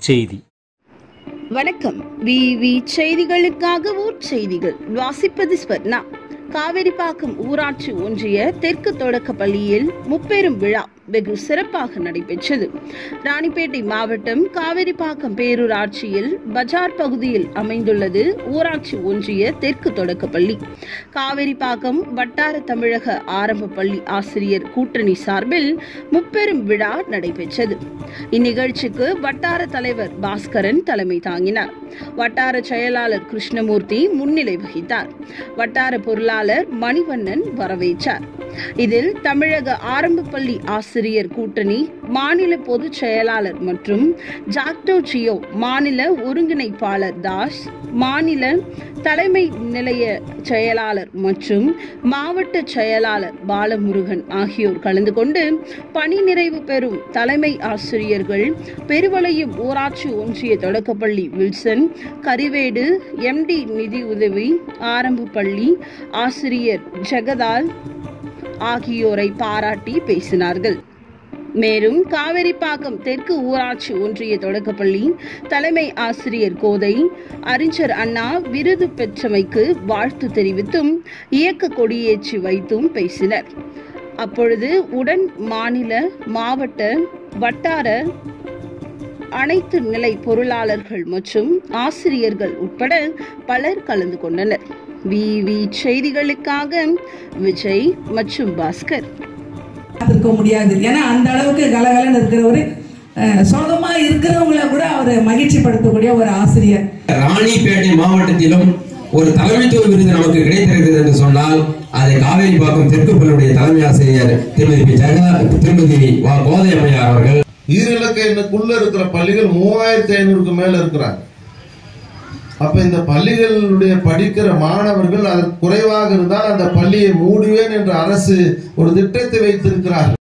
செய்தி வணக்கம் விவி செய்திகளுக்காக ஊர் செய்திகள் வாசிப்பது ஸ்வர்ணா காவேரிப்பாக்கம் ஊராட்சி ஒன்றிய தெற்கு தொடக்க பள்ளியில் முப்பெரும் விழா வெகு சிறப்பாக நடைபெற்றது ராணிப்பேட்டை மாவட்டம் காவேரிப்பாக்கம் பேரூராட்சியில் பஜார் பகுதியில் அமைந்துள்ளது ஊராட்சி ஒன்றிய தெற்கு தொடக்க பள்ளி காவேரிப்பாக்கம் வட்டார தமிழக ஆரம்ப பள்ளி ஆசிரியர் கூட்டணி சார்பில் முப்பெரும் விழா நடைபெற்றது இந்நிகழ்ச்சிக்கு வட்டார தலைவர் பாஸ்கரன் தலைமை தாங்கினார் வட்டார செயலாளர் கிருஷ்ணமூர்த்தி முன்னிலை வகித்தார் வட்டார பொருளாளர் மணிவண்ணன் வரவேற்றார் இதில் தமிழக ஆரம்ப பள்ளி ஆசிரியர் கூட்டணி மாநில பொதுச் செயலாளர் மற்றும் ஜாக்டோ ஜியோ மாநில ஒருங்கிணைப்பாளர் தாஸ் மாநில தலைமை நிலைய செயலாளர் மற்றும் மாவட்ட செயலாளர் பாலமுருகன் ஆகியோர் கலந்து கொண்டு பணி நிறைவு பெறும் தலைமை ஆசிரியர்கள் பெருவளையும் ஊராட்சி ஒன்றிய தொடக்கப்பள்ளி வில்சன் கரிவேடு எம்டி நிதி உதவி ஆரம்ப பள்ளி ஆசிரியர் ஜெகதால் ஆகியோரை பாராட்டி பேசினார்கள் மேலும் காவேரிப்பாக்கம் தெற்கு ஊராட்சி ஒன்றிய தொடக்கப்பள்ளி தலைமை ஆசிரியர் கோதை அறிஞர் அண்ணா விருது பெற்றமைக்கு வாழ்த்து தெரிவித்தும் இயக்க கொடியேற்றி வைத்தும் பேசினர் அப்பொழுது உடன் மாநில மாவட்ட வட்டார அனைத்து நிலை பொருளாளர்கள் மற்றும் ஆசிரியர்கள் உட்பட பலர் கலந்து கொண்டனர் விவி செய்திகளுக்காக விஜய் மற்றும் பாஸ்கர் பார்த்துருக்க முடியாது ஏன்னா அந்த அளவுக்கு கலகலன்னு இருக்கிறவரு அஹ், சோகமா இருக்கிறவங்கள கூட அவர் மகிழ்ச்சி படுத்தக்கூடிய ஒரு ஆசிரியர் ராணிப்பேட்டை மாவட்டத்திலும் ஒரு தலைமைத்துவ விருது நமக்கு கிடைத்திருக்கிறது என்று சொன்னால் அதை காவேரிப்பாக்கம் தெற்கு பள்ளியுடைய தலைமை ஆசிரியர் திருமதி பி. ஜெகா திருமதி வா கோதை அம்மையார் அவர்கள் ஈரிலக்க எண்ணுக்குள்ள இருக்கிற பள்ளிகள் மூவாயிரத்தி ஐநூறுக்கு மேல இருக்கிறாங்க அப்ப இந்த பள்ளிகளுடைய படிக்கிற மாணவர்கள் அதற்கு குறைவாக இருந்தால் அந்த பள்ளியை மூடுவேன் என்ற அரசு ஒரு திட்டத்தை வைத்திருக்கிறார்கள்